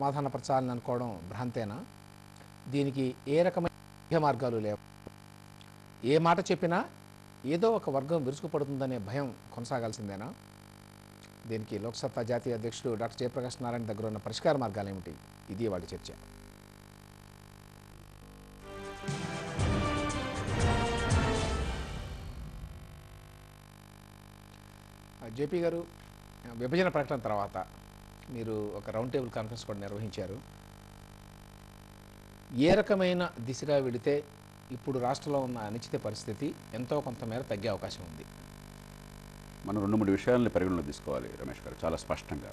సమాధానపరచాలని అనుకోవడం భ్రాంతేనా దీనికి ఏ రకమైన మధ్య మార్గాలు లేవు ఏ మాట చెప్పినా ఏదో ఒక వర్గం విరుచుకుపడుతుందనే భయం కొనసాగాల్సిందేనా దీనికి లోక్సత్తా జాతీయ అధ్యక్షుడు డాక్టర్ జయప్రకాష్ నారాయణ దగ్గర ఉన్న పరిష్కార మార్గాలు ఏమిటి ఇది వాడి చర్చ జేపీ గారు విభజన ప్రకటన తర్వాత మీరు ఒక రౌండ్ టేబుల్ కాన్ఫరెన్స్ కూడా నిర్వహించారు ఏ రకమైన దిశగా వెళితే ఇప్పుడు రాష్ట్రంలో ఉన్న అనిశ్చిత పరిస్థితి ఎంతో కొంతమేర తగ్గే అవకాశం ఉంది మనం రెండు మూడు విషయాలని పరిగణలో తీసుకోవాలి రమేష్ గారు చాలా స్పష్టంగా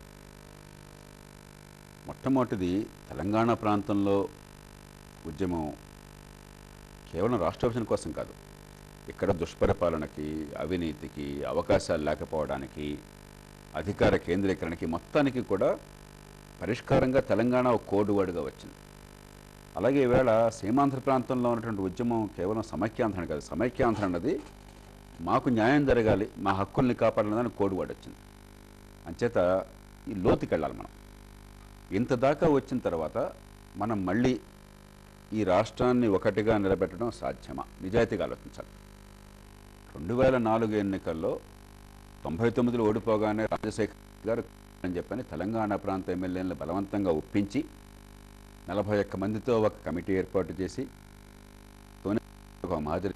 మొట్టమొదటిది తెలంగాణ ప్రాంతంలో ఉద్యమం కేవలం రాష్ట్ర విభజన కోసం కాదు ఇక్కడ దుష్పరిపాలనకి అవినీతికి అవకాశాలు లేకపోవడానికి అధికార కేంద్రీకరణకి మొత్తానికి కూడా పరిష్కారంగా తెలంగాణ ఒక కోడ్ వర్డ్గా వచ్చింది అలాగే ఈవేళ సీమాంధ్ర ప్రాంతంలో ఉన్నటువంటి ఉద్యమం కేవలం సమైక్యాంధ్రణ కాదు సమైక్యాంధ్ర అన్నది మాకు న్యాయం జరగాలి మా హక్కుల్ని కాపాడాలని కోడ్ వర్డ్ వచ్చింది అంచేత ఈ లోతుకి వెళ్ళాలి మనం ఇంత దాకా వచ్చిన తర్వాత మనం మళ్ళీ ఈ రాష్ట్రాన్ని ఒకటిగా నిలబెట్టడం సాధ్యమా నిజాయితీగా ఆలోచించాలి రెండు వేల నాలుగు ఎన్నికల్లో తొంభై తొమ్మిదిలో ఓడిపోగానే రాజశేఖర్ గారు అని చెప్పని తెలంగాణ ప్రాంత ఎమ్మెల్యేలను బలవంతంగా ఒప్పించి నలభై ఒక్క మందితో ఒక కమిటీ ఏర్పాటు చేసి తోనే ఒక మాదిరి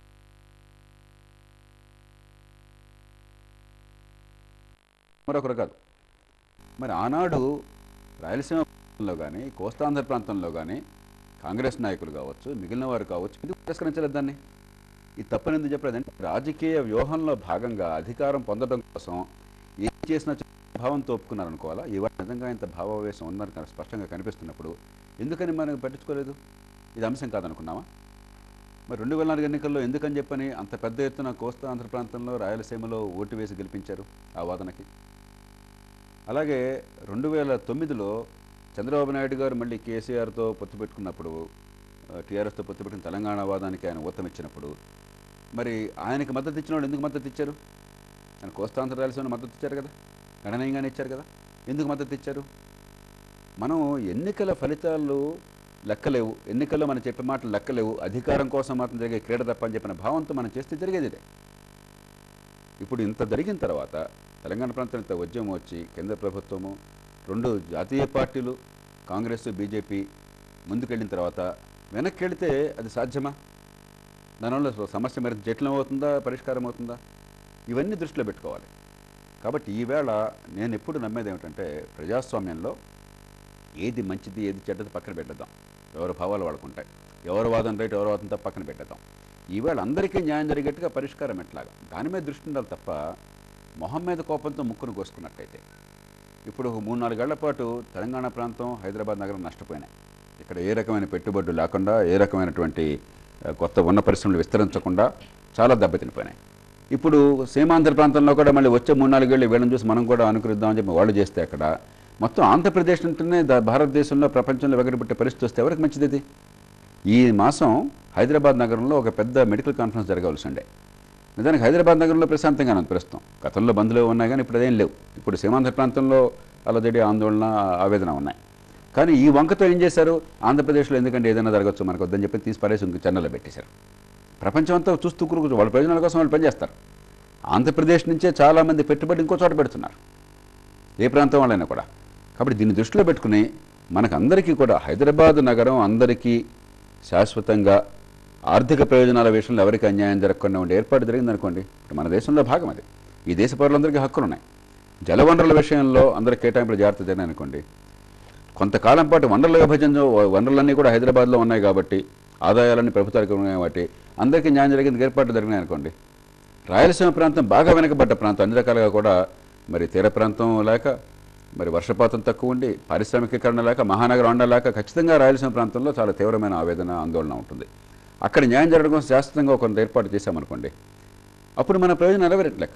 మరొకరు కాదు మరి ఆనాడు రాయలసీమ ప్రాంతంలో కానీ కోస్తాంధ్ర ప్రాంతంలో కానీ కాంగ్రెస్ నాయకులు కావచ్చు మిగిలిన వారు కావచ్చు ఎందుకు తిరస్కరించలేదు దాన్ని ఈ తప్పని ఎందుకు చెప్పలేదంటే రాజకీయ వ్యూహంలో భాగంగా అధికారం పొందడం కోసం ఏం చేసినా భావంతో ఒప్పుకున్నారు అనుకోవాలా ఇవాళ నిజంగా ఇంత భావావేశం ఉందని కనుక స్పష్టంగా కనిపిస్తున్నప్పుడు ఎందుకని మనం పట్టించుకోలేదు ఇది అంశం కాదనుకున్నామా మరి రెండు వేల నాలుగు ఎన్నికల్లో ఎందుకని చెప్పని అంత పెద్ద ఎత్తున కోస్తా ఆంధ్ర ప్రాంతంలో రాయలసీమలో ఓటు వేసి గెలిపించారు ఆ వాదనకి అలాగే రెండు వేల తొమ్మిదిలో చంద్రబాబు నాయుడు గారు మళ్ళీ కేసీఆర్తో పొత్తు పెట్టుకున్నప్పుడు టీఆర్ఎస్తో పొత్తు పెట్టుకుని తెలంగాణ వాదానికి ఆయన ఊతం ఇచ్చినప్పుడు మరి ఆయనకి మద్దతు ఇచ్చిన వాళ్ళు ఎందుకు మద్దతు ఇచ్చారు ఆయన కోస్తాంధ్ర రాయలసీమ మద్దతు ఇచ్చారు కదా గణనీయంగానే ఇచ్చారు కదా ఎందుకు మద్దతు ఇచ్చారు మనం ఎన్నికల ఫలితాలు లెక్కలేవు ఎన్నికల్లో మనం చెప్పే మాటలు లెక్కలేవు అధికారం కోసం మాత్రం జరిగే క్రీడ తప్ప అని చెప్పిన భావంతో మనం చేస్తే జరిగేది ఇదే ఇప్పుడు ఇంత జరిగిన తర్వాత తెలంగాణ ప్రాంతం ఇంత ఉద్యమం వచ్చి కేంద్ర ప్రభుత్వము రెండు జాతీయ పార్టీలు కాంగ్రెస్ బీజేపీ ముందుకెళ్ళిన తర్వాత వెనక్కి వెళితే అది సాధ్యమా దానివల్ల సమస్య మరింత జటిలం అవుతుందా పరిష్కారం అవుతుందా ఇవన్నీ దృష్టిలో పెట్టుకోవాలి కాబట్టి ఈవేళ నేను ఎప్పుడు నమ్మేది ఏమిటంటే ప్రజాస్వామ్యంలో ఏది మంచిది ఏది చెడ్డది పక్కన పెట్టేద్దాం ఎవరి భావాలు వాడుకుంటాయి ఎవరి వాదన రైట్ ఎవరి వాదన తప్ప పక్కన పెట్టేద్దాం ఈవేళ అందరికీ న్యాయం జరిగేట్టుగా పరిష్కారం ఎట్లాగా దాని మీద దృష్టి ఉండాలి తప్ప మొహం మీద కోపంతో ముక్కును కోసుకున్నట్టయితే ఇప్పుడు ఒక మూడు నాలుగేళ్ల పాటు తెలంగాణ ప్రాంతం హైదరాబాద్ నగరం నష్టపోయినాయి ఇక్కడ ఏ రకమైన పెట్టుబడులు లేకుండా ఏ రకమైనటువంటి ఆ, కొత్త ఉన్న పరిశ్రమలు విస్తరించకుండా చాలా దెబ్బతినిపోయినాయి ఇప్పుడు సీమాంధ్ర ప్రాంతంలో కూడా మళ్ళీ వచ్చే మూడు నాలుగేళ్ళు వీళ్ళని చూసి మనం కూడా అనుకరిద్దామని చెప్పి వాళ్ళు చేస్తే అక్కడ మొత్తం ఆంధ్రప్రదేశ్ అంటేనే దా- భారతదేశంలో ప్రపంచంలో వెగరబెట్టే పరిస్థితి వస్తే ఎవరికి మంచిది ఇది ఈ మాసం హైదరాబాద్ నగరంలో ఒక పెద్ద మెడికల్ కాన్ఫరెన్స్ జరగవలసి ఉండే నిజానికి హైదరాబాద్ నగరంలో ప్రశాంతంగా ఉంది ప్రస్తుతం గతంలో బంద్లు ఉన్నాయి కానీ ఇప్పుడు అదేం లేవు ఇప్పుడు సీమాంధ్ర ప్రాంతంలో అలజడి ఆందోళన ఆవేదన ఉన్నాయి కానీ ఈ వంకతో ఏం చేశారు ఆంధ్రప్రదేశ్లో ఎందుకంటే ఏదైనా జరగచ్చు మనకు వద్దని చెప్పి తీసి పరేసి ఇంక చెన్నైలో పెట్టేశారు ప్రపంచం అంతా చూస్తూ కూరుకు వాళ్ళ ప్రయోజనాల కోసం వాళ్ళు పనిచేస్తారు ఆంధ్రప్రదేశ్ నుంచే చాలామంది పెట్టుబడి ఇంకో చోట పెడుతున్నారు ఏ ప్రాంతం వాళ్ళైనా కూడా కాబట్టి దీన్ని దృష్టిలో పెట్టుకుని మనకు అందరికీ కూడా హైదరాబాద్ నగరం అందరికీ శాశ్వతంగా ఆర్థిక ప్రయోజనాల విషయంలో ఎవరికి అన్యాయం జరగకుండా ఉండే ఏర్పాటు జరిగిందనుకోండి ఇప్పుడు మన దేశంలో భాగం అది ఈ దేశ పౌరులందరికీ హక్కులు ఉన్నాయి జలవనరుల విషయంలో అందరి కేటాయింపులు జాగ్రత్త జరిగినాయి అనుకోండి కొంతకాలం పాటు వనరుల విభజన వనరులన్నీ కూడా హైదరాబాద్లో ఉన్నాయి కాబట్టి ఆదాయాలన్నీ ప్రభుత్వానికి ఉన్నాయి కాబట్టి అందరికీ న్యాయం జరిగింది ఏర్పాట్లు జరిగినాయి అనుకోండి రాయలసీమ ప్రాంతం బాగా వెనకబడ్డ ప్రాంతం అన్ని రకాలుగా కూడా మరి తీర ప్రాంతం లేక మరి వర్షపాతం తక్కువ ఉండి పారిశ్రామికీకరణ లేక మహానగరం అండ లేక ఖచ్చితంగా రాయలసీమ ప్రాంతంలో చాలా తీవ్రమైన ఆవేదన ఆందోళన ఉంటుంది అక్కడ న్యాయం జరగడం కోసం శాశ్వతంగా కొంత ఏర్పాటు చేశామనుకోండి అప్పుడు మన ప్రయోజనం నెరవేరట్లేక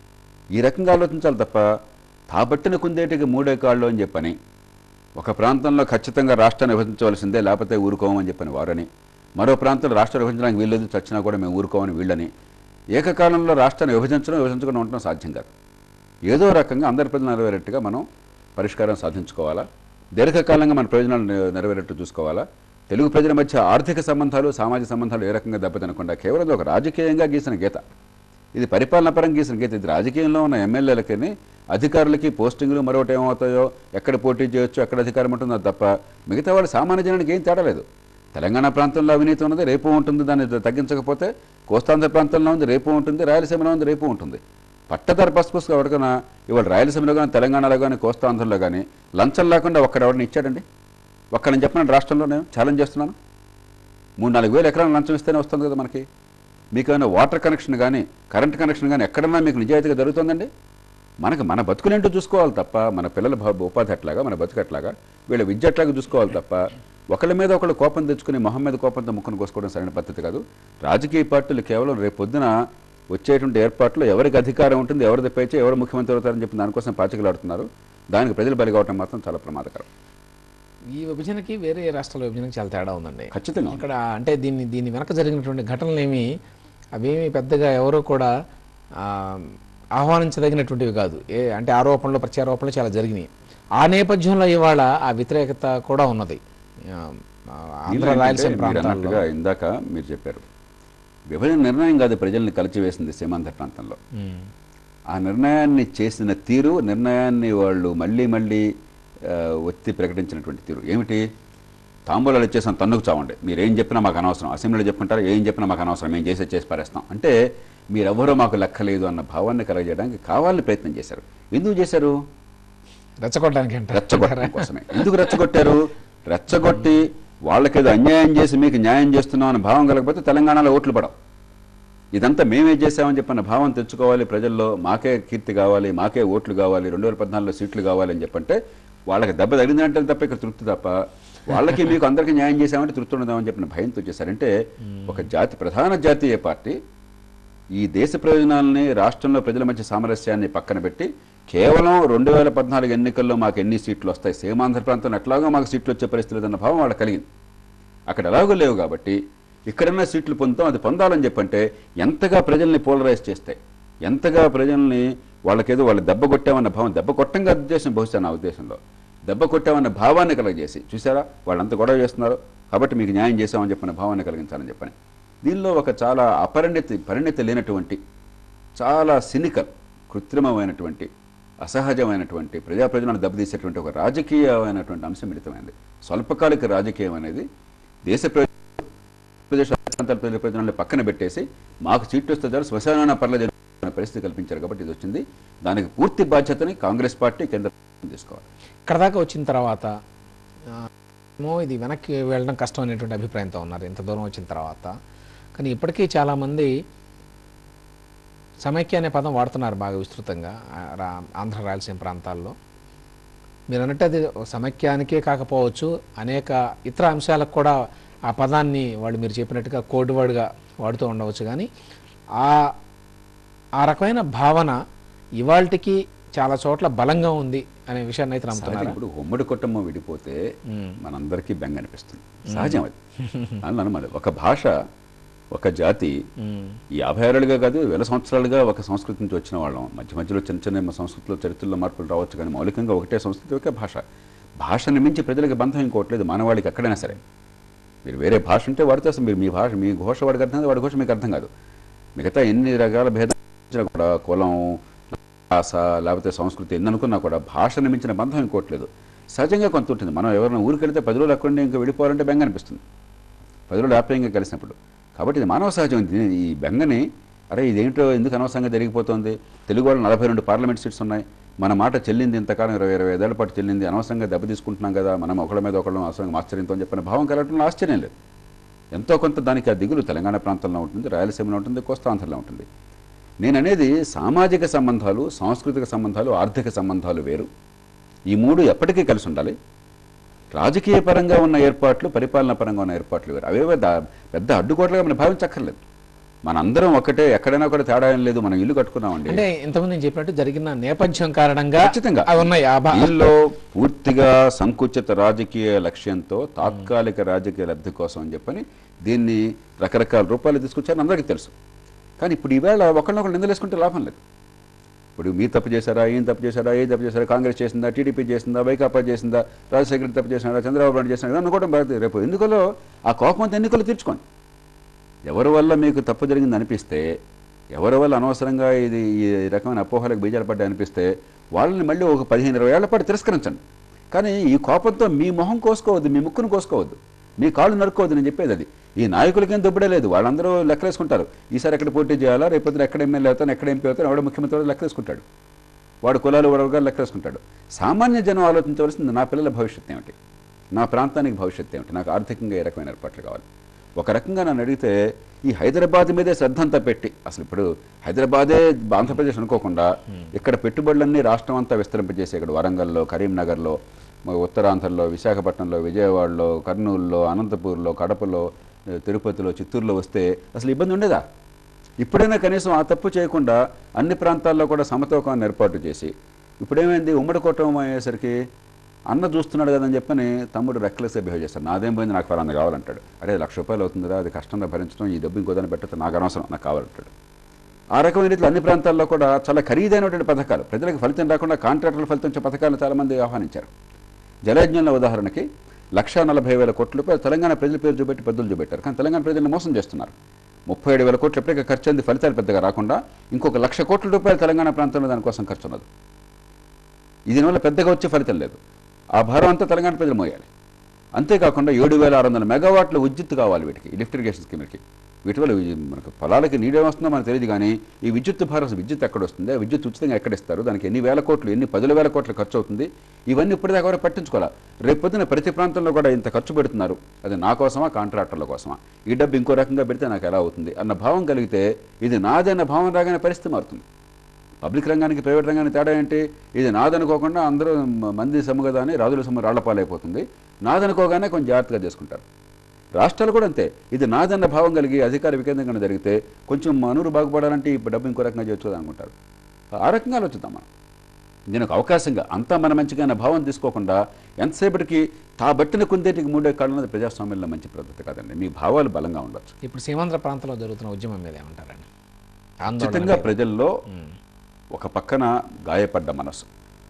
ఈ రకంగా ఆలోచించాలి తప్ప తాబట్టిన కుందేటికి మూడే కాళ్ళు అని చెప్పని ఒక ప్రాంతంలో ఖచ్చితంగా రాష్ట్రాన్ని విభజించవలసిందే లేకపోతే ఊరుకోమని చెప్పని వారని మరో ప్రాంతంలో రాష్ట్రం విభజించడానికి వీల్లేదు చచ్చినా కూడా మేము ఊరుకోమని వీళ్ళని ఏకకాలంలో రాష్ట్రాన్ని విభజించడం విభజించకుండా ఉండడం సాధ్యం కాదు ఏదో రకంగా అందరి ప్రజలు నెరవేరేట్టుగా మనం పరిష్కారం సాధించుకోవాలా దీర్ఘకాలంగా మన ప్రయోజనాలు నె- నెరవేరేట్టు చూసుకోవాలా తెలుగు ప్రజల మధ్య ఆర్థిక సంబంధాలు సామాజిక సంబంధాలు ఏ రకంగా దెబ్బతినకుండా కేవలం ఇది ఒక రాజకీయంగా గీసిన గీత ఇది పరిపాలన పరంగా గీసిన గీత ఇది రాజకీయంలో ఉన్న ఎమ్మెల్యేలకి అధికారులకి పోస్టింగ్లు మరొకటి ఏమవుతాయో ఎక్కడ పోటీ చేయొచ్చు ఎక్కడ అధికారం ఉంటుందో తప్ప మిగతా వాళ్ళు సామాన్య జనానికి ఏం తేడా లేదు తెలంగాణ ప్రాంతంలో అవినీతి ఉన్నది రేపు ఉంటుంది దాన్ని తగ్గించకపోతే కోస్తాంధ్ర ప్రాంతంలో ఉంది రేపు ఉంటుంది రాయలసీమలో ఉంది రేపు ఉంటుంది పట్టదారి బస్ పుస్తకం ఎవరికైనా ఇవాళ రాయలసీమలో కానీ తెలంగాణలో కానీ కోస్తాంధ్రలో కానీ లంచం లేకుండా ఒక్కడెవరిని ఇచ్చాడండి ఒక్కడని చెప్పిన రాష్ట్రంలో నేను ఛాలెంజ్ చేస్తున్నాను మూడు నాలుగు వేలు ఎకరాలు లంచం ఇస్తేనే వస్తుంది కదా మనకి మీకు ఏమైనా వాటర్ కనెక్షన్ కానీ కరెంట్ కనెక్షన్ కానీ ఎక్కడన్నా మీకు నిజాయితీగా జరుగుతుందండి మనకు మన బతుకులేంటో చూసుకోవాలి తప్ప మన పిల్లల భ- ఉపాధి ఎట్లాగా మన బతుకు ఎట్లాగా వీళ్ళ విద్య ఎట్లాగా చూసుకోవాలి తప్ప ఒకళ్ళ మీద ఒకళ్ళు కోపం తెచ్చుకుని మొహం మీద కోపంతో ముక్కును కోసుకోవడం సరైన పద్ధతి కాదు రాజకీయ పార్టీలు కేవలం రేపు పొద్దున వచ్చేటువంటి ఏర్పాట్లు ఎవరికి అధికారం ఉంటుంది ఎవరు తెప్పైతే ఎవరు ముఖ్యమంత్రి అవుతారని చెప్పి దానికోసం పాచికలాడుతున్నారు దానికి ప్రజలు బలి కావటం మాత్రం చాలా ప్రమాదకరం ఈ విభజనకి వేరే రాష్ట్రాల విభజనకి చాలా తేడా ఉందండి ఖచ్చితంగా ఉంది. ఇక్కడ అంటే దీన్ని దీని వెనక జరిగినటువంటి ఘటనలు ఏమి అవేమి పెద్దగా ఎవరు కూడా ఆ, ఆహ్వానించదగినటువంటివి కాదు ఏ అంటే ఆరోపణలు ప్రత్యారోపణలు చాలా జరిగినాయి ఆ నేపథ్యంలో ఇవాళ ఆ వ్యతిరేకత కూడా ఉన్నది ఆ, ఆ, ఆంధ్ర దీనిలో రాయలసీమ ఏంటంటే మీరు ప్రాంతాల్లో అన్నట్టుగా ఇందాక మీరు చెప్పారు విభజన నిర్ణయం కాదు ప్రజల్ని కలిచివేసింది సీమాంధ్ర ప్రాంతంలో ఉమ్, ఆ నిర్ణయాన్ని చేసిన తీరు నిర్ణయాన్ని వాళ్ళు మళ్ళీ మళ్ళీ ఆ, ఒత్తి ప్రకటించినటువంటి తీరు ఏమిటి తాంబూలాలు ఇచ్చేసాం తన్నుకు చావండి మీరు ఏం చెప్పినా మాకు అనవసరం అసెంబ్లీలో చెప్పుకుంటారు ఏం చెప్పినా మాకు అనవసరం మేము చేసే చేసి పారేస్తాం అంటే మీరెవరో మాకు లెక్కలేదు అన్న భావాన్ని కలగజేయడానికి కావాలని ప్రయత్నం చేశారు ఎందుకు చేశారు రెచ్చగొట్టడానికి అంటారు రెచ్చగొట్టడం కోసమే ఎందుకు రెచ్చగొట్టారు రెచ్చగొట్టి వాళ్ళకేదో అన్యాయం చేసి మీకు న్యాయం చేస్తున్నాం అనే భావం కలగకపోతే తెలంగాణలో ఓట్లు పడవు ఇదంతా మేమే చేసామని చెప్పిన భావం తెచ్చుకోవాలి ప్రజల్లో మాకే కీర్తి కావాలి మాకే ఓట్లు కావాలి రెండు వేల పద్నాలుగులో సీట్లు కావాలి అని చెప్పంటే వాళ్ళకి దెబ్బ తగిలిందంటే తప్ప ఇక్కడ తృప్తి తప్ప వాళ్ళకి మీకు అందరికీ న్యాయం చేసామంటే తృప్తి ఉండదామని చెప్పిన భయంతో చేశారంటే ఒక జాతి ప్రధాన జాతీయ పార్టీ ఈ దేశ ప్రయోజనాలని రాష్ట్రంలో ప్రజల మధ్య సామరస్యాన్ని పక్కన పెట్టి కేవలం రెండు వేల పద్నాలుగు ఎన్నికల్లో మాకు ఎన్ని సీట్లు వస్తాయి సీమాంధ్ర ప్రాంతం ఎట్లాగో మాకు సీట్లు వచ్చే పరిస్థితి లేదన్న భావం వాళ్ళకి కలిగింది అక్కడ ఎలాగో లేవు కాబట్టి ఇక్కడన్నా సీట్లు పొందుతాం అది పొందాలని చెప్పంటే ఎంతగా ప్రజల్ని పోలరైజ్ చేస్తాయి ఎంతగా ప్రజల్ని వాళ్ళకేదో వాళ్ళు దెబ్బ కొట్టామన్న భావం దెబ్బ కొట్టంగా ఉద్దేశం బహుశా నా ఉద్దేశంలో దెబ్బ కొట్టామన్న భావాన్ని కలగజేసి చూసారా వాళ్ళంతా గొడవ చేస్తున్నారు కాబట్టి మీకు న్యాయం చేశామని చెప్పిన భావాన్ని కలిగించాలని చెప్పని దీనిలో ఒక చాలా అపరిణతి పరిణతి లేనటువంటి చాలా సినికల్ కృత్రిమమైనటువంటి అసహజమైనటువంటి ప్రజా ప్రయోజనాలు దెబ్బతీసేటువంటి ఒక రాజకీయమైనటువంటి అంశం మిళితమైంది స్వల్పకాలిక రాజకీయం అనేది దేశ ప్రయోజనాలు ప్రదేశ ప్రాంతాల ప్రజల ప్రయోజనాలను పక్కన పెట్టేసి మాకు సీట్లు వస్తే చాలు శ్మశాన పర్లేదు అనే పరిస్థితి కల్పించారు కాబట్టి ఇది వచ్చింది దానికి పూర్తి బాధ్యతని కాంగ్రెస్ పార్టీ కేంద్ర ప్రభుత్వం తీసుకోవాలి ఇక్కడ దాకా వచ్చిన తర్వాత ఆ, ఏమో ఇది వెనక్కి వెళ్ళడం కష్టం అనేటువంటి అభిప్రాయంతో ఉన్నారు ఇంత దూరం వచ్చిన తర్వాత కానీ ఇప్పటికీ చాలామంది సమైక్య అనే పదం వాడుతున్నారు బాగా విస్తృతంగా ఆ, రా- ఆంధ్ర రాయలసీమ ప్రాంతాల్లో మీరు అన్నట్టు అది ఒక సమైక్యానికే కాకపోవచ్చు అనేక ఇతర అంశాలకు కూడా ఆ పదాన్ని వాళ్ళు మీరు చెప్పినట్టుగా కోడ్ వర్డ్గా వాడుతూ ఉండవచ్చు కానీ ఆ ఆ రకమైన భావన ఇవాళకి చాలా చోట్ల బలంగా ఉంది అనే విషయాన్ని అయితే సహజం నమ్ముతున్నారు ఇప్పుడు ఉమ్మడి కుటుంబం విడిపోతే మనందరికీ బెంగ అనిపిస్తుంది సహజం అది అందులో అనమాట ఒక భాష ఒక జాతి ఈ యాభై ఏళ్ళుగా కాదు వేల సంవత్సరాలుగా ఒక సంస్కృతి నుంచి వచ్చిన వాళ్ళం మధ్య మధ్యలో చిన్న చిన్న సంస్కృతిలో చరిత్రలో మార్పులు రావచ్చు కానీ మౌలికంగా ఒకటే సంస్కృతి ఒకే భాష భాషని మించి ప్రజలకి బంధం ఇంకోట్లేదు మానవాళికి ఎక్కడైనా సరే మీరు వేరే భాష ఉంటే వాడితే అసలు మీరు మీ భాష మీ ఘోష వాడికి అర్థం కాదు వాడి ఘోష మీకు అర్థం కాదు మిగతా ఎన్ని రకాల భేదాలు వచ్చినా కూడా కులం భాష లేకపోతే సంస్కృతి ఎన్ని అనుకున్నా కూడా భాషను మించిన బంధం ఇంకోట్లేదు సహజంగా కొంత ఉంటుంది మనం ఎవరైనా ఊరికి వెళ్తే పది రోజులు అక్కడ ఇంకా వెళ్ళిపోవాలంటే బెంగ అనిపిస్తుంది పది రోజులు ఆప్యాయంగా కలిసినప్పుడు కాబట్టి ఇది మానవ సహజం ఇది ఈ బెంగని అరే ఇదేంటో ఎందుకు అనవసరంగా జరిగిపోతుంది తెలుగు వాళ్ళు నలభై రెండు పార్లమెంట్ సీట్స్ ఉన్నాయి మన మాట చెల్లింది ఇంతకాలం ఇరవై ఇరవై ఐదేళ్ల పాటు చెల్లింది అనవసరంగా దెబ్బ తీసుకుంటున్నాం కదా మనం ఒకళ్ళ మీద ఒకళ్ళం అవసరంగా ఆశ్చర్యంతో అని చెప్పిన భావం కలగడంలో ఆశ్చర్యం లేదు ఎంతో కొంత దానికి ఆ దిగులు తెలంగాణ ప్రాంతంలో ఉంటుంది రాయలసీమలో ఉంటుంది కోస్తాంధ్రలో ఉంటుంది నేను అనేది సామాజిక సంబంధాలు సాంస్కృతిక సంబంధాలు ఆర్థిక సంబంధాలు వేరు ఈ మూడు ఎప్పటికీ కలిసి ఉండాలి రాజకీయ పరంగా ఉన్న ఏర్పాట్లు పరిపాలన పరంగా ఉన్న ఏర్పాట్లు వేరు అవేవో దా- పెద్ద అడ్డుకోట్లుగా మనం భావించక్కర్లేదు మనందరం ఒకటే ఎక్కడైనా కూడా తేడా ఏం లేదు మనం ఇల్లు కట్టుకున్నామండి అంటే ఇంతకుముందు నేను చెప్పినట్టు జరిగిన నేపథ్యం కారణంగా ఖచ్చితంగా. అవి ఉన్నాయి ఆ భా- దీనిలో పూర్తిగా సంకుచిత రాజకీయ లక్ష్యంతో తాత్కాలిక రాజకీయ లబ్ధి కోసం అని చెప్పని దీన్ని రకరకాల రూపాలు తీసుకొచ్చారని అందరికీ తెలుసు కానీ ఇప్పుడు ఈవేళ ఒకళ్ళొకళ్ళు నిందలేసుకుంటే లాభం లేదు ఇప్పుడు మీ తప్పు చేశారా ఈయన తప్పు చేశారా ఏ తప్పు చేశారా కాంగ్రెస్ చేసిందా టీడీపీ చేసిందా వైకాపా చేసిందా రాజశేఖర రెడ్డి తప్పు చేసినారా చంద్రబాబు నాయుడు చేసినా అనుకోవడం బాధ్యత రేపు ఎన్నికల్లో ఆ కోపం అంతా ఎన్నికలు తీర్చుకోండి ఎవరి వల్ల మీకు తప్పు జరిగింది అనిపిస్తే ఎవరి వల్ల అనవసరంగా ఇది ఈ రకమైన అపోహలకు బీజాలు పడ్డాయి అనిపిస్తే వాళ్ళని మళ్ళీ ఒక పదిహేను ఇరవై ఏళ్ల పాటు తిరస్కరించండి కానీ ఈ కోపంతో మీ మొహం కోసుకోవద్దు మీ ముక్కును కోసుకోవద్దు మీ కాళ్ళు నరుక్కోవద్దు నేను చెప్పేది అది ఈ నాయకులకేం దుబ్బడే లేదు వాళ్ళందరూ లెక్కలేసుకుంటారు ఈసారి ఎక్కడ పోటీ చేయాలా రేపొద్దున ఎక్కడ ఎమ్మెల్యే అవుతాను ఎక్కడ ఎంపీ అవుతాను ఎవడ ముఖ్యమంత్రి అవుతాడో లెక్కలేసుకుంటాడు వాడు కులాలు వర్గాలు లెక్కలేసుకుంటాడు సామాన్య జనం ఆలోచించవలసింది నా పిల్లల భవిష్యత్తు ఏమిటి నా ప్రాంతానికి భవిష్యత్తు ఏమిటి నాకు ఆర్థికంగా ఏ రకమైన ఏర్పాట్లు కావాలి ఒక రకంగా నన్ను అడిగితే ఈ హైదరాబాద్ మీదే శ్రద్ధ అంతా పెట్టి అసలు ఇప్పుడు హైదరాబాదే ఆంధ్రప్రదేశ్ అనుకోకుండా ఇక్కడ పెట్టుబడులన్నీ రాష్ట్రం అంతా విస్తరింపజేసి ఇక్కడ వరంగల్లో కరీంనగర్లో మ- ఉత్తరాంధ్రలో విశాఖపట్నంలో విజయవాడలో కర్నూలులో అనంతపూర్లో కడపలో ఏ, తిరుపతిలో చిత్తూరులో వస్తే అసలు ఇబ్బంది ఉండేదా ఇప్పుడైనా కనీసం ఆ తప్పు చేయకుండా అన్ని ప్రాంతాల్లో కూడా సమతూకాన్ని ఏర్పాటు చేసి ఇప్పుడేమైంది ఉమ్మడి కుటుంబం అయ్యేసరికి అన్న చూస్తున్నాడు కదని చెప్పని తమ్ముడు రెక్లెస్గా బిహేవ్ చేస్తాడు నాదేం పోయింది నాకు ఫలానా కావాలంటాడు అరే లక్ష రూపాయలు అవుతుందిరా అది కష్టంగా భరించడం ఈ డబ్బు ఇంకో దాన్ని పెట్టడం నాకు అనవసరం నాకు కావాలంటాడు ఆ రకమైన రీతిలో అన్ని ప్రాంతాల్లో కూడా చాలా ఖరీదైనటువంటి పథకాలు ప్రజలకు ఫలితం రాకుండా కాంట్రాక్టుల ఫలితం వచ్చే పథకాలను చాలామంది ఆహ్వానించారు జలయజ్ఞంలో ఉదాహరణకి లక్షా నలభై వేల కోట్ల రూపాయలు తెలంగాణ ప్రజల పేరు చూపెట్టి పెద్దలు చూపెట్టారు కానీ తెలంగాణ ప్రజలను మోసం చేస్తున్నారు ముప్పై ఏడు వేల కోట్లు ఎప్పటికీ ఖర్చు అయింది ఫలితాలు పెద్దగా రాకుండా ఇంకొక లక్ష కోట్ల రూపాయలు తెలంగాణ ప్రాంతంలో దానికోసం ఖర్చు ఉన్నది ఈ దీనివల్ల పెద్దగా వచ్చే ఫలితం లేదు ఆ భారం అంతా తెలంగాణ ప్రజలు మోయాలి అంతేకాకుండా ఏడు వేల ఆరు వందల మెగావాట్ల విద్యుత్ కావాలి వీటికి ఈ లిఫ్ట్ ఇరిగేషన్ స్కీమ్కి వీటి వల్ల ఈ మనకు పొలాలకి నీడే వస్తుందో మనకు తెలియదు కానీ ఈ విద్యుత్ భారం అసలు విద్యుత్ ఎక్కడ వస్తుంది ఆ విద్యుత్ ఉచితంగా ఎక్కడ ఇస్తారు దానికి ఎన్ని వేల కోట్లు ఎన్ని పదుల వేల కోట్లు ఖర్చు అవుతుంది ఇవన్నీ ఇప్పటిదాకా ఎవరు పట్టించుకోవాలా రేపు పొద్దున ప్రతి ప్రాంతంలో కూడా ఇంత ఖర్చు పెడుతున్నారు అది నా కోసమా కాంట్రాక్టర్ల కోసమా ఈ డబ్బు ఇంకో రకంగా పెడితే నాకు ఎలా అవుతుంది అన్న భావం కలిగితే ఇది నాదే అన్న భావం రాగానే పరిస్థితి మారుతుంది పబ్లిక్ రంగానికి ప్రైవేట్ రంగానికి తేడా ఏంటి ఇది నాదనుకోకుండా అందరూ మ- మంది సొమ్ము కదా అని రాజుల సొమ్ము రాళ్ల పాలైపోతుంది నాదనుకోగానే కొంచెం జాగ్రత్తగా చేసుకుంటారు రాష్ట్రాలు కూడా అంతే ఇది నాదన్న భావం కలిగి అధికార వికేంద్రీకరణ జరిగితే కొంచెం మనూరు బాగుపడాలంటే ఈ డబ్బు ఇంకో రకంగా చేయొచ్చు అనుకుంటారు ఆ రకంగా ఆలోచిద్దాం మనం దీని ఒక అవకాశంగా అంతా మన మంచిగా అన్న భావం తీసుకోకుండా ఎంతసేపటికి తా బట్టిన కుందేటికి మూడే కాళ్ళు అన్నది ప్రజాస్వామ్యంలో మంచి పద్ధతి కాదండి మీ భావాలు బలంగా ఉండొచ్చు ఇప్పుడు సీమాంధ్ర ప్రాంతంలో జరుగుతున్న ఉద్యమం మీద ఏమంటారండి ఆందోళన ఖచ్చితంగా మీద. ప్రజల్లో ఉమ్. ఒక పక్కన గాయపడ్డ మనసు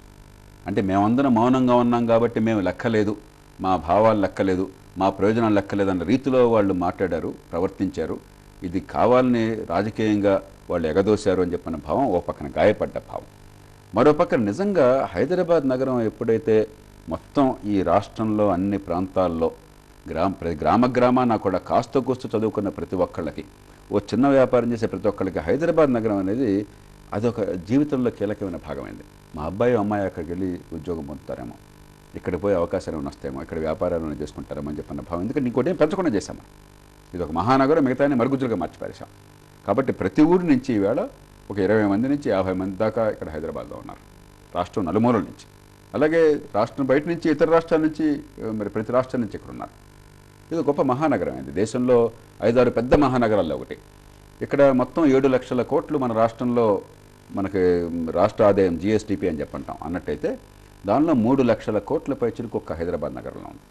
అంటే మేమందరం మౌనంగా ఉన్నాం కాబట్టి మేము లెక్కలేదు మా భావాలు లెక్కలేదు మా ప్రయోజనాలు లెక్కలేదు అన్న రీతిలో వాళ్ళు మాట్లాడారు ప్రవర్తించారు ఇది కావాలని రాజకీయంగా వాళ్ళు ఎగదోశారు అని చెప్పిన భావం ఓ పక్కన గాయపడ్డ భావం మరో పక్కన నిజంగా హైదరాబాద్ నగరం ఎప్పుడైతే మొత్తం ఈ రాష్ట్రంలో అన్ని ప్రాంతాల్లో గ్రామ ప్రతి గ్రామ గ్రామాన కూడా కాస్త కూస్త చదువుకున్న ప్రతి ఒక్కళ్ళకి ఓ చిన్న వ్యాపారం చేసే ప్రతి ఒక్కళ్ళకి హైదరాబాద్ నగరం అనేది అదొక జీవితంలో కీలకమైన భాగమైంది మా అబ్బాయి అమ్మాయి అక్కడికి వెళ్ళి ఉద్యోగం పొందుతారేమో ఇక్కడ పోయి అవకాశాలు ఏమైనా వస్తాయేమో ఇక్కడ వ్యాపారాలు ఏమైనా చేసుకుంటారేమో అని చెప్పిన భావం ఎందుకంటే ఇంకోటి ఏం పెంచకుండా చేశాం మనం ఇది ఒక మహానగరం మిగతాన్ని మరుగుజ్జులుగా మార్చిపారేశాం కాబట్టి ప్రతి ఊరి నుంచి ఈవేళ ఒక ఇరవై మంది నుంచి యాభై మంది దాకా ఇక్కడ హైదరాబాద్లో ఉన్నారు రాష్ట్రం నలుమూలల నుంచి అలాగే రాష్ట్రం బయట నుంచి ఇతర రాష్ట్రాల నుంచి ఆ, మరి ప్రతి రాష్ట్రం నుంచి ఇక్కడ ఉన్నారు ఇది గొప్ప మహానగరం ఇది దేశంలో ఐదారు పెద్ద మహానగరాల్లో ఒకటి ఇక్కడ మొత్తం ఏడు లక్షల కోట్లు మన రాష్ట్రంలో మనకి రాష్ట్ర ఆదాయం జిఎస్టిపి అని చెప్పంటాం అన్నట్టయితే దానిలో మూడు లక్షల కోట్ల పైచులకు ఒక్క హైదరాబాద్ నగరంలో ఉంది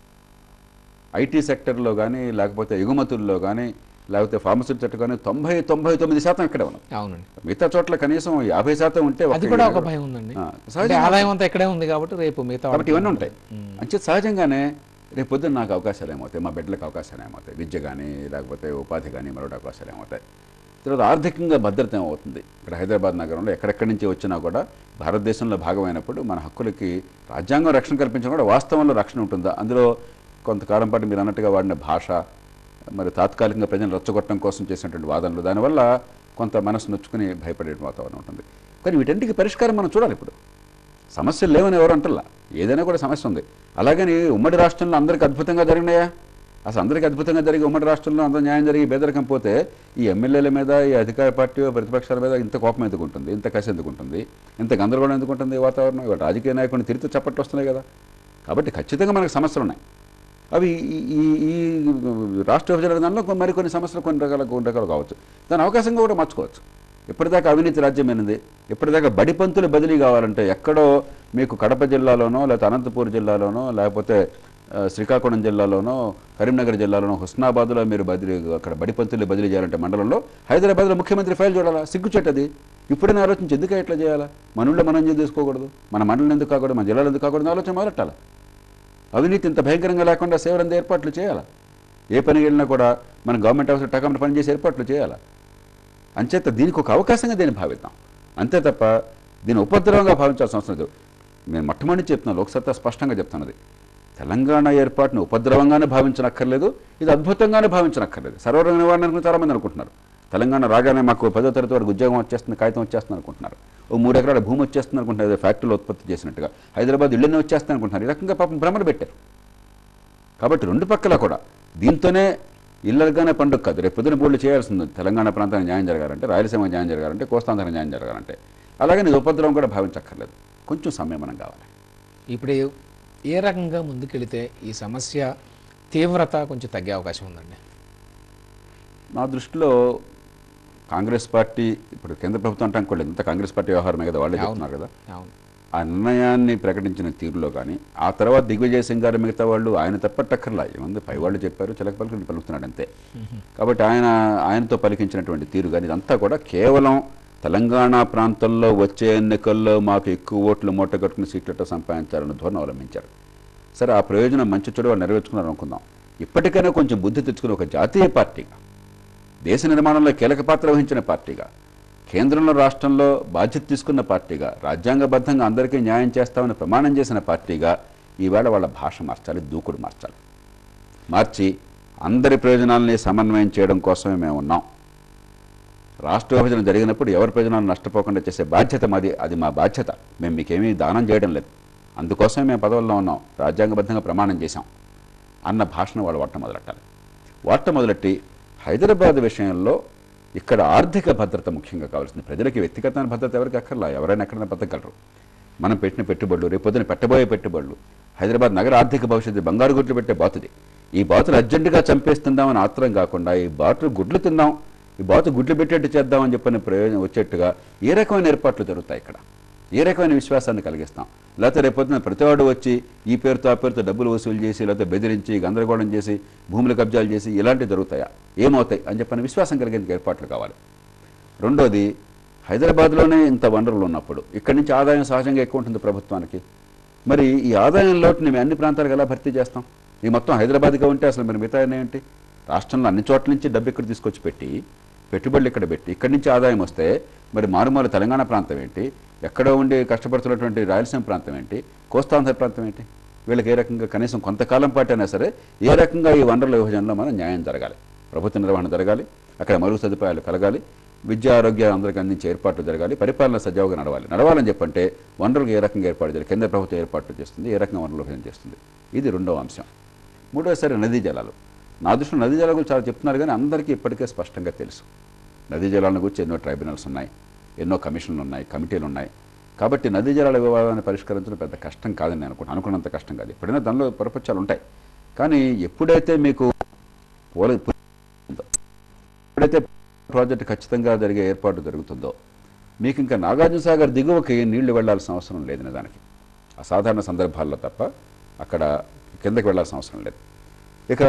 ఐటీ సెక్టర్లో కానీ లేకపోతే ఎగుమతుల్లో కానీ లేకపోతే ఫార్మసిటీ సెక్టర్ కానీ తొంభై తొంభై తొమ్మిది శాతం ఇక్కడే ఉన్నది అవునండి మిగతా చోట్ల కనీసం యాభై శాతం ఉంటే అది ఒక్క కూడా ఒక నగరం. భయం ఉందండి ఆ, అంటే సహజంగా- ఆదాయం అంతా ఇక్కడే ఉంది కాబట్టి రేపు మిగతా కాబట్టి వాటికి ఇవన్నీ ఉంటాయి ఉమ్. అంచే సహజంగానే రేపు పొద్దున్న నాకు అవకాశాలు ఏమవుతాయి మా బిడ్డలకు అవకాశాలు ఏమవుతాయి విద్య కానీ లేకపోతే ఉపాధి కానీ మరొకటి అవకాశాలు ఏమవుతాయి తర్వాత ఆర్థికంగా భద్రత ఏమవుతుంది ఇక్కడ హైదరాబాద్ నగరంలో ఎక్కడెక్కడి నుంచి వచ్చినా కూడా భారతదేశంలో భాగమైనప్పుడు మన హక్కులకి రాజ్యాంగం రక్షణ కల్పించడం కూడా వాస్తవంలో రక్షణ ఉంటుందా అందులో కొంతకాలం పాటు మీరు అన్నట్టుగా వాడిన భాష మరి తాత్కాలికంగా ప్రజలను రెచ్చగొట్టడం కోసం చేసినటువంటి వాదనలు దానివల్ల కొంత మనసు నొచ్చుకుని భయపడే వాతావరణం ఉంటుంది కానీ వీటన్నిటికీ పరిష్కారం మనం చూడాలి ఇప్పుడు సమస్యలు లేవని ఎవరు అంటల్లా ఏదైనా కూడా సమస్య ఉంది అలాగని ఉమ్మడి రాష్ట్రంలో అందరికీ అద్భుతంగా జరిగినాయా అసలు అందరికీ అద్భుతంగా జరిగి ఉమ్మడి రాష్ట్రంలో అంత న్యాయం జరిగి బేదరికం పోతే ఈ ఎమ్మెల్యేల మీద ఈ అధికార పార్టీ ప్రతిపక్షాల మీద ఇంత కోపం ఎందుకు ఉంటుంది ఇంత కసి ఎందుకు ఉంటుంది ఇంత గందరగోళం ఎందుకు ఉంటుంది ఈ వాతావరణం ఇవాళ రాజకీయ నాయకుడిని తిరిగి చప్పట్లు వస్తున్నాయి కదా కాబట్టి ఖచ్చితంగా మనకు సమస్యలు ఉన్నాయి అవి ఈ- ఈ ఈ రాష్ట్ర విభజన దానిలో కొన్ని- మరికొన్ని సమస్యలు కొన్ని రకాల కొన్ని రకాలు కావచ్చు దాని అవకాశంగా కూడా మార్చుకోవచ్చు ఎప్పటిదాకా అవినీతి రాజ్యమైనది ఎప్పటిదాకా బడి పంతులు బదిలీ కావాలంటే ఎక్కడో మీకు కడప జిల్లాలోనో లేకపోతే అనంతపూర్ జిల్లాలోనో లేకపోతే ఆ, శ్రీకాకుళం జిల్లాలోనో కరీంనగర్ జిల్లాలోనో హుస్నాబాద్లో మీరు బదిలీ అక్కడ బడి పంతులు బదిలీ చేయాలంటే మండలంలో హైదరాబాద్లో ముఖ్యమంత్రి ఫైల్ చూడాలా సిగ్గుచెట్టది ఇప్పుడైనా ఆలోచించి ఎందుకు ఇట్లా చేయాలా మన ఊళ్ళో మనం ఎందుకు తీసుకోకూడదు మన మండలం ఎందుకు కాకూడదు మన జిల్లాలో ఎందుకు కాకూడదు ఆలోచన మొదలెట్టాలి అవినీతి ఇంత భయంకరంగా లేకుండా సేవలంద ఏర్పాట్లు చేయాలా ఏ పని వెళ్ళినా కూడా మన గవర్నమెంట్ ఆఫీస్ టకామని పనిచేసే ఏర్పాట్లు చేయాలా అంచేత దీనికి ఒక అవకాశంగా దీన్ని భావిద్దాం అంతే తప్ప దీన్ని ఉపద్రవంగా భావించాల్సిన అవసరం లేదు నేను మొట్టమొదటి చెప్తున్నాను లోక్సత్తా స్పష్టంగా చెప్తున్నది తెలంగాణ ఏర్పాటును ఉపద్రవంగానే భావించనక్కర్లేదు ఇది అద్భుతంగానే భావించనక్కర్లేదు సర్వరంగ నివారణ అనుకుని చాలామంది అనుకుంటున్నారు తెలంగాణ రాగానే మాకు పదో తరగతి వరకు ఉద్యోగం వచ్చేస్తుంది కాగితం వచ్చేస్తుంది అనుకుంటున్నారు ఓ మూడు ఎకరాల భూమి వచ్చేస్తుంది అనుకుంటున్నారు ఏదో ఫ్యాక్టరీలో ఉత్పత్తి చేసినట్టుగా హైదరాబాద్ ఇళ్ళనే వచ్చేస్తుంది అనుకుంటున్నారు ఈ రకంగా పాపం భ్రమలు పెట్టారు కాబట్టి రెండు పక్కల కూడా దీంతోనే ఇళ్ళలుగానే పండుగ కాదు రేపు పొద్దున బోర్డు చేయాల్సింది తెలంగాణ ప్రాంతానికి న్యాయం జరగాలంటే రాయలసీమ న్యాయం జరగాలంటే కోస్తాంధ్ర న్యాయం జరగాలంటే అలాగే ఇది ఉపద్రవం కూడా భావించక్కర్లేదు కొంచెం సంయమనం కావాలి ఇప్పుడు ఏ రకంగా ముందుకెళితే ఈ సమస్య తీవ్రత కొంచెం తగ్గే అవకాశం ఉందండి నా దృష్టిలో కాంగ్రెస్ పార్టీ ఇప్పుడు కేంద్ర ప్రభుత్వం అంటే అనుకోలేదు ఇంత కాంగ్రెస్ పార్టీ వ్యవహారమే కదా వాళ్ళే చెప్తున్నారు కదా అవును ఆ నిర్ణయాన్ని ప్రకటించిన తీరులో కానీ ఆ తర్వాత దిగ్విజయ్ సింగ్ గారు మిగతా వాళ్ళు ఆయన తప్పట్టక్కర్లా ఏముంది పై వాళ్ళు చెప్పారు చిలక పలుకుని పలుకుతున్నాడు అంతే కాబట్టి ఆయన ఆయనతో పలికించినటువంటి తీరు కానీ ఇదంతా కూడా కేవలం తెలంగాణ ప్రాంతంలో వచ్చే ఎన్నికల్లో మాకు ఎక్కువ ఓట్లు మూట కట్టుకుని సీట్లతో సంపాదించాలని ధోరణి అవలంబించారు సరే ఆ ప్రయోజనం మంచి చెడు వాళ్ళు నెరవేర్చుకున్నారు అనుకుందాం ఇప్పటికైనా కొంచెం బుద్ధి తెచ్చుకుని ఒక జాతీయ పార్టీగా దేశ నిర్మాణంలో కీలక పాత్ర వహించిన పార్టీగా కేంద్రంలో రాష్ట్రంలో బాధ్యత తీసుకున్న పార్టీగా రాజ్యాంగబద్ధంగా అందరికీ న్యాయం చేస్తామని ప్రమాణం చేసిన పార్టీగా ఈవేళ వాళ్ళ భాష మార్చాలి దూకుడు మార్చాలి మార్చి అందరి ప్రయోజనాలని సమన్వయం చేయడం కోసమే మేము ఉన్నాం రాష్ట్ర విభజన జరిగినప్పుడు ఎవరి ప్రయోజనాలు నష్టపోకుండా చేసే బాధ్యత మాది అది మా బాధ్యత మేము మీకేమీ దానం చేయడం లేదు అందుకోసమే మేము పదవుల్లో ఉన్నాం రాజ్యాంగబద్ధంగా ప్రమాణం చేశాం అన్న భాషను వాళ్ళు వాడటం మొదలెట్టాలి వాడటం మొదలెట్టి హైదరాబాద్ విషయంలో ఇక్కడ ఆర్థిక భద్రత ముఖ్యంగా కావాల్సింది ప్రజలకి వ్యక్తిగతమైన భద్రత ఎవరికి అక్కర్లా ఎవరైనా ఎక్కడైనా బతకగలరు మనం పెట్టిన పెట్టుబడులు రేపొద్దున పెట్టబోయే పెట్టుబడులు హైదరాబాద్ నగర ఆర్థిక భవిష్యత్తు బంగారు గుడ్లు పెట్టే బాతుది ఈ బాతులు అర్జెంటుగా చంపేస్తుందామని ఆత్రం కాకుండా ఈ బాతులు గుడ్లు తిందాం ఈ బాతు గుడ్లు పెట్టేట్టు చేద్దామని చెప్పిన ప్రయోజనం వచ్చేట్టుగా ఏ రకమైన ఏర్పాట్లు జరుగుతాయి ఇక్కడ ఏ రకమైన విశ్వాసాన్ని కలిగిస్తాం లేకపోతే రేపొద్దున ప్రతివాడు వచ్చి ఈ పేరుతో ఆ పేరుతో డబ్బులు వసూలు చేసి లేకపోతే బెదిరించి గందరగోళం చేసి భూములు కబ్జాలు చేసి ఇలాంటివి జరుగుతాయా ఏమవుతాయి అని చెప్పిన విశ్వాసం కలిగేందుకు ఏర్పాట్లు కావాలి రెండోది హైదరాబాద్లోనే ఇంత వనరులు ఉన్నప్పుడు ఇక్కడి నుంచి ఆదాయం సహజంగా ఎక్కువ ఉంటుంది ప్రభుత్వానికి మరి ఈ ఆదాయం లోటుని మేము అన్ని ప్రాంతాలకు ఎలా భర్తీ చేస్తాం ఈ మొత్తం హైదరాబాద్గా ఉంటే అసలు మరి మిగతా ఏంటి రాష్ట్రంలో అన్ని చోట్ల నుంచి డబ్బు ఇక్కడ తీసుకొచ్చి పెట్టి పెట్టుబడులు ఇక్కడ పెట్టి ఇక్కడి నుంచి ఆదాయం వస్తే మరి మారుమూల తెలంగాణ ప్రాంతం ఏంటి ఎక్కడో ఉండి కష్టపడుతున్నటువంటి రాయలసీమ ప్రాంతం ఏంటి కోస్తాంధ్ర ప్రాంతం ఏంటి వీళ్ళకి ఏ రకంగా కనీసం కొంతకాలం పాటు అయినా సరే ఏ రకంగా ఈ వనరుల విభజనలో మనం న్యాయం జరగాలి ప్రభుత్వ నిర్వహణ జరగాలి అక్కడ మరుగు సదుపాయాలు కలగాలి విద్య ఆరోగ్య అందరికీ అందించే ఏర్పాట్లు జరగాలి పరిపాలన సజావుగా నడవాలి నడవాలని చెప్పంటే వనరులకు ఏ రకంగా ఏర్పాటు చేయాలి కేంద్ర ప్రభుత్వం ఏర్పాట్లు చేస్తుంది ఏ రకంగా వనరులు విభజన చేస్తుంది ఇది రెండవ అంశం మూడోసారి నదీ జలాలు నా దృష్టిలో నదీ జలాల గురించి చాలా చెప్తున్నారు కానీ అందరికీ ఇప్పటికే స్పష్టంగా తెలుసు నదీ జలాల గురించి ఎన్నో ట్రైబ్యునల్స్ ఉన్నాయి ఎన్నో కమిషన్లు ఉన్నాయి కమిటీలు ఉన్నాయి కాబట్టి నదీ జలాల వివాదాన్ని పరిష్కరించడం పెద్ద కష్టం కాదని నేను అనుకుంటున్నాను అనుకున్నంత కష్టం కాదు ఎప్పుడైనా దానిలో పొరపచ్చాలు ఉంటాయి కానీ ఎప్పుడైతే మీకు పోల ఉందో, ఎప్పుడైతే ప్రాజెక్టు ఖచ్చితంగా జరిగే ఏర్పాటు జరుగుతుందో మీకు ఇంకా నాగార్జున సాగర్ దిగువకి నీళ్లు వెళ్లాల్సిన అవసరం లేదు నిజానికి అసాధారణ సందర్భాల్లో తప్ప అక్కడ కిందకి వెళ్లాల్సిన అవసరం లేదు ఇక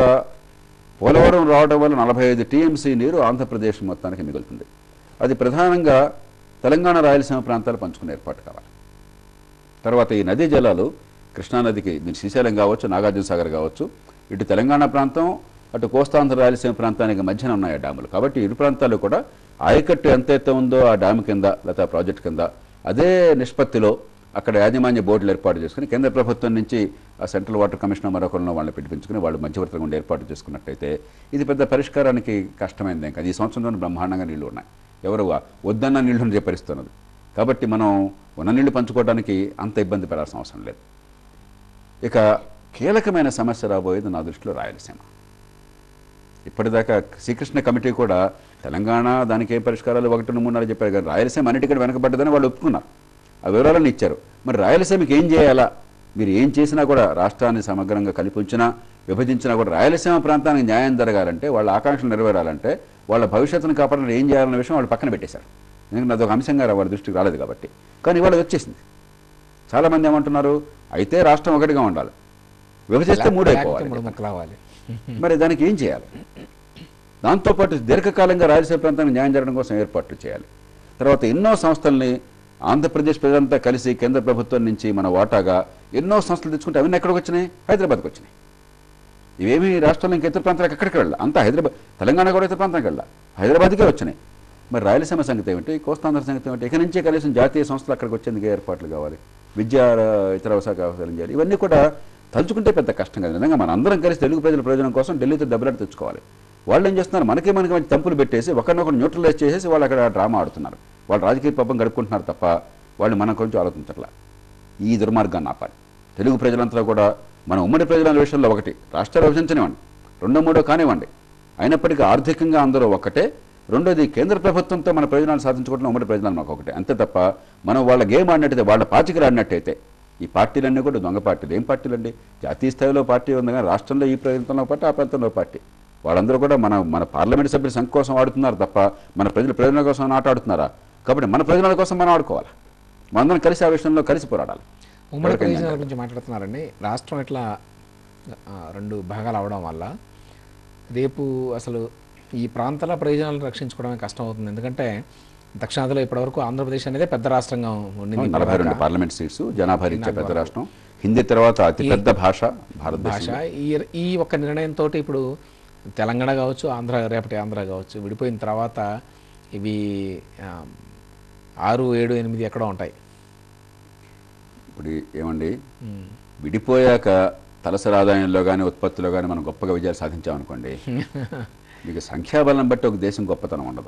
పోలవరం రావడం వల్ల నలభై ఐదు టీఎంసీ నీరు ఆంధ్రప్రదేశ్ మొత్తానికి మిగులుతుంది అది ప్రధానంగా తెలంగాణ రాయలసీమ ప్రాంతాలు పంచుకునే ఏర్పాటు కావాలి తర్వాత ఈ నదీ జలాలు కృష్ణానదికి మీరు శ్రీశైలం కావచ్చు నాగార్జున సాగర్ కావచ్చు ఇటు తెలంగాణ ప్రాంతం అటు కోస్తాంధ్ర రాయలసీమ ప్రాంతానికి మధ్యన ఉన్నాయి ఆ డ్యాములు కాబట్టి ఇరు ప్రాంతాలు కూడా ఆయకట్టు ఎంతైతే ఉందో ఆ డ్యామ్ కింద లేదా ప్రాజెక్ట్ కింద అదే నిష్పత్తిలో అక్కడ యాజమాన్య బోర్డులు ఏర్పాటు చేసుకుని కేంద్ర ప్రభుత్వం నుంచి ఆ సెంట్రల్ వాటర్ కమిషనర్ మరొకరిలో వాళ్ళని పిలిపించుకుని వాళ్ళు మధ్యవర్తిగా ఉండి ఏర్పాటు చేసుకున్నట్టయితే ఇది పెద్ద పరిష్కారానికి కష్టమైంది ఇంకా ఈ సంవత్సరంలో బ్రహ్మాండంగా నీళ్లు ఉన్నాయి ఎవరు వద్దన్న నీళ్లను చెప్పరిస్తున్నది కాబట్టి మనం ఉన్న నీళ్లు పంచుకోవడానికి అంత ఇబ్బంది పడాల్సిన అవసరం లేదు ఇక కీలకమైన సమస్య రాబోయేది నా దృష్టిలో రాయలసీమ ఇప్పటిదాకా శ్రీకృష్ణ కమిటీ కూడా తెలంగాణ దానికి ఏ పరిష్కారాలు ఒకటి రెండు మూడు నాలుగు చెప్పారు కానీ రాయలసీమ అన్నిటికంటే వెనకబడ్డదని వాళ్ళు ఒప్పుకున్నారు ఆ వివరాలను ఇచ్చారు మరి రాయలసీమకి ఏం చేయాలా మీరు ఏం చేసినా కూడా రాష్ట్రాన్ని సమగ్రంగా కలిపి ఉంచినా విభజించినా కూడా రాయలసీమ ప్రాంతానికి న్యాయం జరగాలంటే వాళ్ళ ఆకాంక్షలు నెరవేరాలంటే వాళ్ళ భవిష్యత్తును కాపాడాలని ఏం చేయాలన్న విషయం వాళ్ళు పక్కన పెట్టేశారు ఎందుకంటే అదొక అంశంగా వాళ్ళ దృష్టికి రాలేదు కాబట్టి కానీ ఇవాళ వచ్చేసింది చాలామంది ఏమంటున్నారు అయితే రాష్ట్రం ఒకటిగా ఉండాలి విభజిస్తే లేకపోతే మూడైపోవాలి మూడు ముక్కలు అవ్వాలి మరి దానికి ఏం చేయాలి దాంతోపాటు దీర్ఘకాలంగా రాయలసీమ ప్రాంతానికి న్యాయం జరగడం కోసం ఏర్పాట్లు చేయాలి తర్వాత ఎన్నో సంస్థల్ని ఆంధ్రప్రదేశ్ ప్రజలంతా కలిసి కేంద్ర ప్రభుత్వం నుంచి మన వాటాగా ఎన్నో సంస్థలు తెచ్చుకుంటే అవన్నీ ఎక్కడికి వచ్చినాయి హైదరాబాద్కి వచ్చినాయి ఇవేమి రాష్ట్రంలో ఇంకా ఇతర ప్రాంతాలకు ఎక్కడికి వెళ్ళాలి అంతా హైదరాబాద్ తెలంగాణ కూడా ఇతర ప్రాంతానికి వెళ్ళాలి హైదరాబాద్కే వచ్చినాయి మరి రాయలసీమ సంగతి ఏమిటి కోస్తాంధ్ర సంగతి ఏమిటి ఇక నుంచే కనీసం జాతీయ సంస్థలు అక్కడికి వచ్చేందుకు ఏర్పాట్లు కావాలి విద్యా ఇతర శాఖ అవసరం చేయాలి ఇవన్నీ కూడా తలుచుకుంటే పెద్ద కష్టం కదా నిజంగా మన అందరం కలిసి తెలుగు ప్రజల ప్రయోజనం కోసం ఢిల్లీతో దెబ్బలాట తెచ్చుకోవాలి వాళ్ళు ఏం చేస్తున్నారు మనకే మనకి మంచి తంపులు పెట్టేసి ఒకరినొకరు న్యూట్రలైజ్ చేసేసి వాళ్ళు అక్కడ డ్రామా ఆడుతున్నారు వాళ్ళు రాజకీయ పబ్బం గడుపుకుంటున్నారు తప్ప వాళ్ళు మన గురించి ఆలోచించట్లా ఈ దుర్మార్గాన్ని ఆపాలి తెలుగు ప్రజలంతా కూడా మన ఉమ్మడి ప్రజల విషయంలో ఒకటి రాష్ట్రాలు విభజించనివ్వండి రెండో మూడో కానివ్వండి అయినప్పటికీ ఆర్థికంగా అందరూ ఒకటే రెండోది కేంద్ర ప్రభుత్వంతో మన ప్రయోజనాలు సాధించుకోవడం ఉమ్మడి ప్రయోజనాలు మాకు ఒకటే అంతే తప్ప మనం వాళ్ళ గేమ్ ఆడినట్టయితే వాళ్ళ పాచికలు ఆడినట్టయితే ఈ పార్టీలన్నీ కూడా దొంగ పార్టీలు ఏం పార్టీలు అండి జాతీయ స్థాయిలో పార్టీ ఉంది కానీ రాష్ట్రంలో ఈ ప్రాంతంలో పార్టీ ఆ ప్రాంతంలో పార్టీ వాళ్ళందరూ కూడా మన మన పార్లమెంట్ సభ్యుల సంఖ్య కోసం ఆడుతున్నారు తప్ప మన ప్రజల ప్రయోజనాల కోసం ఆట ఆడుతున్నారా కాబట్టి మన ప్రయోజనాల కోసం మనం ఆడుకోవాలి మనందరం కలిసి ఆ విషయంలో కలిసి పోరాడాలి ఉమ్మడి ఎవరికైనా ప్రయోజనాల గురించి మాట్లాడుతున్నారండి రాష్ట్రం ఇట్లా ఆ, రెండు భాగాలు అవడం వల్ల రేపు అసలు ఈ ప్రాంతాల ప్రయోజనాలను రక్షించుకోవడమే కష్టం అవుతుంది ఎందుకంటే దక్షిణాదిలో ఇప్పటివరకు ఆంధ్రప్రదేశ్ అనేది పెద్ద రాష్ట్రంగా ఉండింది నలభై రెండు ఇప్పటిదాకా. పార్లమెంట్ సీట్స్ జనాభా రీత్యా పెద్ద రాష్ట్రం హిందీ తర్వాత అతి పెద్ద భాష భాష భారతదేశం ఈ ఈ ఒక్క నిర్ణయంతో ఇప్పుడు తెలంగాణ కావచ్చు ఆంధ్ర రేపటి ఆంధ్ర కావచ్చు విడిపోయిన తర్వాత ఇవి ఆ, ఆరు ఏడు ఎనిమిది ఎక్కడో ఉంటాయి ఇప్పుడు ఏమండి విడిపోయాక తలసరి ఆదాయంలో కానీ ఉత్పత్తిలో కానీ మనం గొప్పగా విజయాలు సాధించామనుకోండి మీకు సంఖ్యాబలం బట్టి ఒక దేశం గొప్పతనం ఉండదు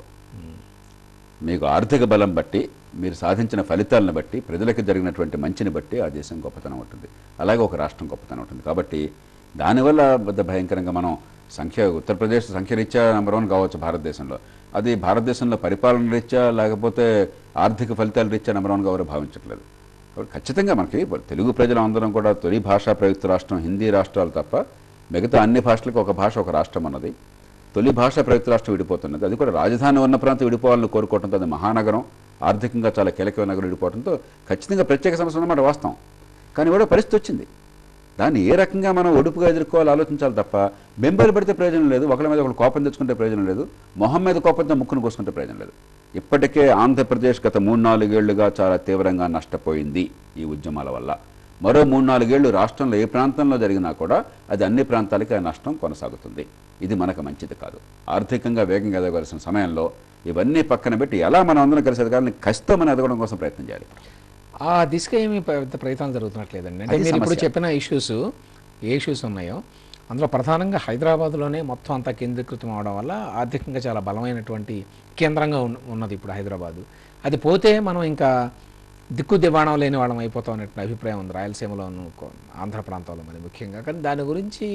మీకు ఆర్థిక బలం బట్టి మీరు సాధించిన ఫలితాలను బట్టి ప్రజలకు జరిగినటువంటి మంచిని బట్టి ఆ దేశం గొప్పతనం ఉంటుంది అలాగే ఒక రాష్ట్రం గొప్పతనం ఉంటుంది కాబట్టి దానివల్ల పెద్ద భయంకరంగా మనం సంఖ్య ఉత్తరప్రదేశ్ సంఖ్య రీత్యా నెంబర్ వన్ కావచ్చు భారతదేశంలో అది భారతదేశంలో పరిపాలన రీత్యా లేకపోతే ఆర్థిక ఫలితాల రీత్యా నెంబర్ వన్గా ఎవరు భావించట్లేదు కాబట్టి ఖచ్చితంగా మనకి తెలుగు ప్రజలు అందరం కూడా తొలి భాషా ప్రయుక్త రాష్ట్రం హిందీ రాష్ట్రాలు తప్ప మిగతా అన్ని భాషలకు ఒక భాష ఒక రాష్ట్రం ఉన్నది తొలి భాష ప్రయుక్త రాష్ట్రం విడిపోతున్నది అది కూడా రాజధాని ఉన్న ప్రాంతం విడిపోవాలని కోరుకోవడంతో అది మహానగరం ఆర్థికంగా చాలా కీలకమైన నగరం విడిపోవడంతో ఖచ్చితంగా ప్రత్యేక సమస్య ఉన్నమాట వాస్తవం కానీ కూడా పరిస్థితి వచ్చింది దాన్ని ఏ రకంగా మనం ఒడుపుగా ఎదుర్కోవాలో ఆలోచించాలి తప్ప బెంబేలు పడితే ప్రయోజనం లేదు ఒకళ్ళ మీద ఒకళ్ళు కోపం తెచ్చుకుంటే ప్రయోజనం లేదు మొహం మీద కోపంతో ముక్కును కోసుకుంటే ప్రయోజనం లేదు ఇప్పటికే ఆంధ్రప్రదేశ్ గత మూడు నాలుగేళ్లుగా చాలా తీవ్రంగా నష్టపోయింది ఈ ఉద్యమాల వల్ల మరో మూడు నాలుగేళ్లు రాష్ట్రంలో ఏ ప్రాంతంలో జరిగినా కూడా అది అన్ని ప్రాంతాలకి ఆ నష్టం కొనసాగుతుంది ఇది మనకు మంచిది కాదు ఆర్థికంగా వేగంగా ఎదగవలసిన సమయంలో ఇవన్నీ పక్కన పెట్టి ఎలా మనం అందరం కలిసి ఎదగాలని కసితో మనం ఎదగడం కోసం ప్రయత్నం చేయాలి ఆ దిశగా ఏమీ పెద్ద ప్రయత్నాలు జరుగుతున్నట్లేదండి అంటే అది మీరు ఇప్పుడు సమస్య. చెప్పిన ఇష్యూస్ ఏ ఇష్యూస్ ఉన్నాయో అందులో ప్రధానంగా హైదరాబాద్లోనే మొత్తం అంతా కేంద్రీకృతం అవడం వల్ల ఆర్థికంగా చాలా బలమైనటువంటి కేంద్రంగా ఉన్న- ఉన్నది ఇప్పుడు హైదరాబాదు అది పోతే మనం ఇంకా దిక్కు దివాణం లేని వాళ్ళం అయిపోతాం అనేటువంటి అభిప్రాయం ఉంది రాయలసీమలోను కొ- ఆంధ్ర ప్రాంతంలో మరి ముఖ్యంగా కానీ దాని గురించి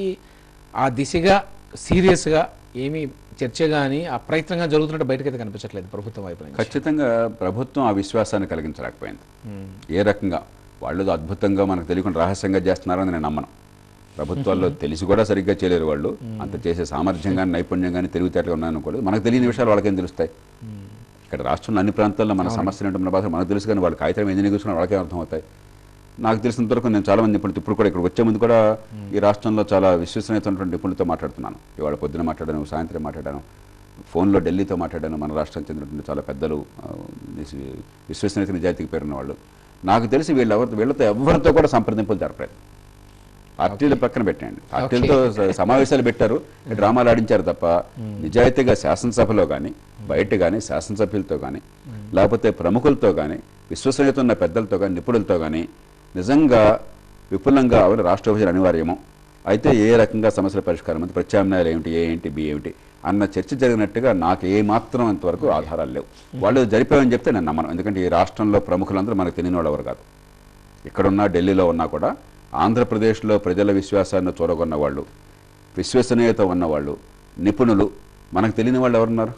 ఆ దిశగా సీరియస్గా ఏమీ చర్చ కానీ ఆ ప్రయత్నంగా జరుగుతున్నట్టు బయటకైతే కనిపించట్లేదు ప్రభుత్వం వైపు నుంచి ఖచ్చితంగా ప్రభుత్వం ఆ విశ్వాసాన్ని కలిగించలేకపోయింది ఉమ్. ఏ రకంగా వాళ్ళు ఏదో అద్భుతంగా మనకు తెలియకుండా రహస్యంగా చేస్తున్నారని నేను నమ్మను ప్రభుత్వాల్లో తెలిసి కూడా సరిగ్గా చేయలేరు వాళ్ళు అంత చేసే సామర్థ్యం కానీ నైపుణ్యం కానీ తెలివితేటలు ఉన్నాయనుకోలేదు మనకు తెలియని విషయాలు వాళ్ళకేం తెలుస్తాయి ఇక్కడ రాష్ట్రంలో అన్ని ప్రాంతాల్లో మన సమస్యలు ఏంటో మన బాధ మనకు తెలుసు కానీ వాళ్ళు కాగితం ఎందుకు కూర్చున్నా వాళ్ళకే అర్థమవుతాయి నాకు తెలిసినంత వరకు నేను చాలా మంది నిపుణులు ఇప్పుడు కూడా ఇక్కడ వచ్చే ముందు కూడా ఈ రాష్ట్రంలో చాలా విశ్వసనీయత ఉన్నటువంటి నిపుణులతో మాట్లాడుతున్నాను ఇవాళ పొద్దున మాట్లాడాను సాయంత్రం మాట్లాడాను ఫోన్లో ఢిల్లీతో మాట్లాడాను మన రాష్ట్రం చెందినటువంటి చాలా పెద్దలు ఆ, విశ్వ- విశ్వసనీయత నిజాయితీకి పేరున్న వాళ్ళు నాకు తెలిసి వీళ్ళు ఎవరితో వీళ్ళతో ఎవరితో కూడా సంప్రదింపులు జరపలేదు పార్టీలు పక్కన పెట్టండి పార్టీలతో స- సమావేశాలు పెట్టారు డ్రామాలు ఆడించారు తప్ప నిజాయితీగా శాసనసభలో కానీ బయట కానీ శాసనసభ్యులతో కానీ లేకపోతే ప్రముఖులతో కానీ విశ్వసనీయత ఉన్న పెద్దలతో కానీ నిపుణులతో కానీ నిజంగా విపులంగా అవును రాష్ట్ర విభజన అనివార్యమో అయితే ఏ రకంగా సమస్యల పరిష్కారం అంటే ప్రత్యామ్నాయాలు ఏమిటి ఏ ఏంటి బి ఏమిటి అన్న చర్చ జరిగినట్టుగా నాకు ఏ మాత్రం ఇంతవరకు ఆధారాలు లేవు వాళ్ళు జరిపామని చెప్తే నేను నమ్మను ఎందుకంటే ఈ రాష్ట్రంలో ప్రముఖులందరూ మనకు తెలియని వాళ్ళు ఎవరు కాదు ఇక్కడున్నా ఢిల్లీలో ఉన్నా కూడా ఆంధ్రప్రదేశ్లో ప్రజల విశ్వాసాన్ని చూరగొన్న వాళ్ళు విశ్వసనీయత ఉన్నవాళ్ళు నిపుణులు మనకు తెలియని వాళ్ళు ఎవరున్నారు